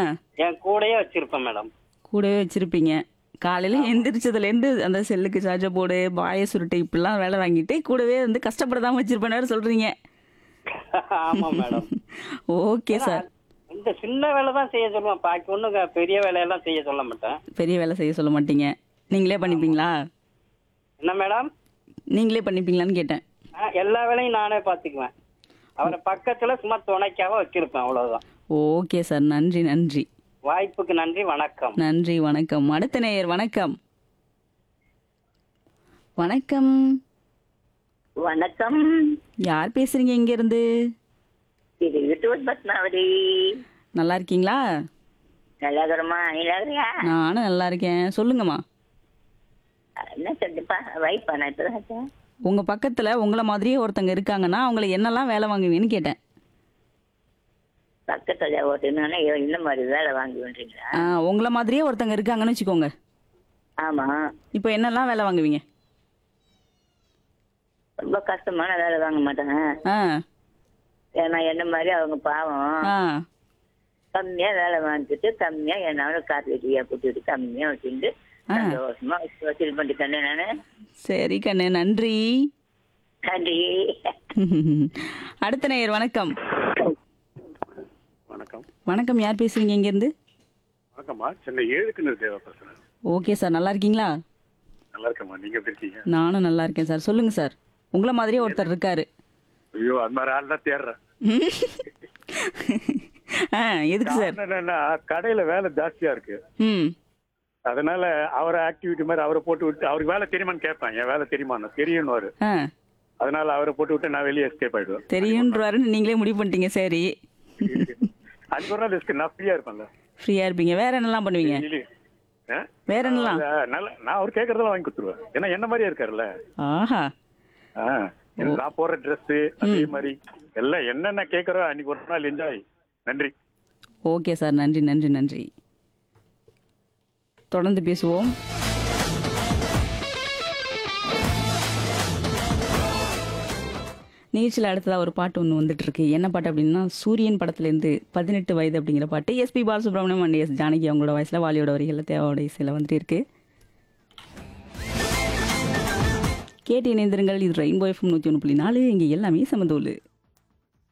என் கூடயே வச்சிருப்பேன் மேடம் கூடவே வச்சிருப்பீங்க காலையில எந்திரிச்சதுலேருந்து அந்த செல்லுக்கு சார்ஜர் போடு பாய சுருட்டு இப்படிலாம் வேலை வாங்கிட்டு கூடவே வந்து கஷ்டப்படாம வச்சிருப்பேன்னு வேற சொல்றீங்க ஆமா மேடம் ஓகே சார் இந்த சின்ன வேலை தான் செய்ய சொல்லுவேன் பாக்கி ஒண்ணும் க- பெரிய வேலையெல்லாம் செய்ய சொல்ல மாட்டேன் பெரிய வேலை செய்ய சொல்ல மாட்டீங்க நீங்களே பண்ணிப்பீங்களா என்ன மேடம் நீங்களே பண்ணிப்பீங்களான்னு கேட்டேன் ஆ, எல்லா வேலையும் நானே பாத்துக்குவேன் அவரை பக்கத்துல சும்மா துணைக்காக வச்சிருப்பேன் அவ்வளவுதான் ஓகே சார் நன்றி நன்றி வாய்ப்புக்கு நன்றி வணக்கம் நன்றி வணக்கம் அடுத்த நேயர் வணக்கம் வணக்கம் வணக்கம் யார் பேசுறீங்க இங்க இருந்து இது யூடியூப் பத்மாவதி நல்லா இருக்கீங்களா நல்லாகிறமா நீலாகிறியா நானும் நல்லா இருக்கேன் சொல்லுங்கம்மா என்ன சொல்லுப்பா வைப்பா நான் இப்பதான் வச்சேன். உங்க பக்கத்துல உங்களை மாதிரியே ஒருத்தங்க இருக்காங்கன்னா அவங்கள என்னெல்லாம் வேலை வாங்குவீங்கன்னு கேட்டேன் பக்கத்துல ஓட்டுனா இந்த மாதிரி வேலை வாங்கி பண்றீங்களா ஆ, உங்களை மாதிரியே ஒருத்தங்க இருக்காங்கன்னு வச்சுக்கோங்க ஆமா இப்போ என்னெல்லாம் வேலை வாங்குவீங்க ரொம்ப கஷ்டமான வேலை வாங்க மாட்டாங்க ஆ ஏன்னா என்ன மாதிரி அவங்க பாவம் ஆ கம்மியா வேலை வாங்கிட்டு கம்மியா என்னால காத்து டீயா கூட்டிட்டு கம்மியா வச்சுட்டு ஆ. சந்தோஷமா வசூல் பண்ணிட்டேன் நானு சரி கண்ணு நன்றி நன்றி அடுத்த நேயர் வணக்கம் வணக்கம் வணக்கம் யார் பேசுறீங்க இங்க இருந்து வணக்கம்மா சென்னை ஏழுக்குன்னு தேவை பேசுறேன் ஓகே சார் நல்லா இருக்கீங்களா நல்லா இருக்கேம்மா நீங்க எப்படி இருக்கீங்க நானும் நல்லா இருக்கேன் சார் சொல்லுங்க சார் உங்களை மாதிரியே ஒருத்தர் இருக்காரு ஐயோ அது மாதிரி ஆள் தான் தேடுறேன் ஆ எதுக்கு சார் காரணம் என்னன்னா கடையில வேலை ஜாஸ்தியா இருக்கு ம் அதனால அவரை ஆக்டிவிட்டி மாதிரி அவரை போட்டு விட்டு அவருக்கு வேலை தெரியுமான்னு கேட்பேன் என் வேலை தெரியுமான்னு தெரியும்னு ஆ அதனால அவரை போட்டு விட்டு நான் வெளியே எஸ்கேப் ஆயிடுவேன் தெரியுன்றாருன்னு நீங்களே முடிவு பண்ணிட்டீங்க சரி அஞ்சு ஒரு நாள் எஸ்கே நான் ஃப்ரீயா இருப்பேன்ல ஃப்ரீயா இருப்பீங்க வேற என்னெல்லாம் பண்ணுவீங்க Daily. ஆ? வேற என்னலாம் அத நல்ல நான் அவர் கேட்கறதெல்லாம் வாங்கி கொடுத்துருவேன் ஏன்னா என்ன மாதிரியே இருக்காருல்ல ஆஹா ஆ. நான் போடுற Dress அதே மாதிரி எல்லாம் என்னென்ன கேட்கறோ அன்னைக்கு ஒரு நாள் என்ஜாய் நன்றி ஓகே சார் நன்றி நன்றி நன்றி தொடர்ந்து பேசுவோம் நிகழ்ச்சியில் அடுத்ததாக ஒரு பாட்டு ஒன்று வந்துட்டு இருக்கு என்ன பாட்டு அப்படின்னா சூரியன் படத்துலேருந்து பதினெட்டு வயது அப்படிங்கிற பாட்டு S P Balasubrahmanyam and S Janaki அவங்களோட வயசில் வாலியோட வரிகளில் தேவாவோட இசையில் வந்துட்டு இருக்கு கேட்டு இணைந்திருங்கள் இது ரெயின்போ எஃப்எம் நூற்றி ஒன்று புள்ளி நாலு இங்கே எல்லாமே சமதோலு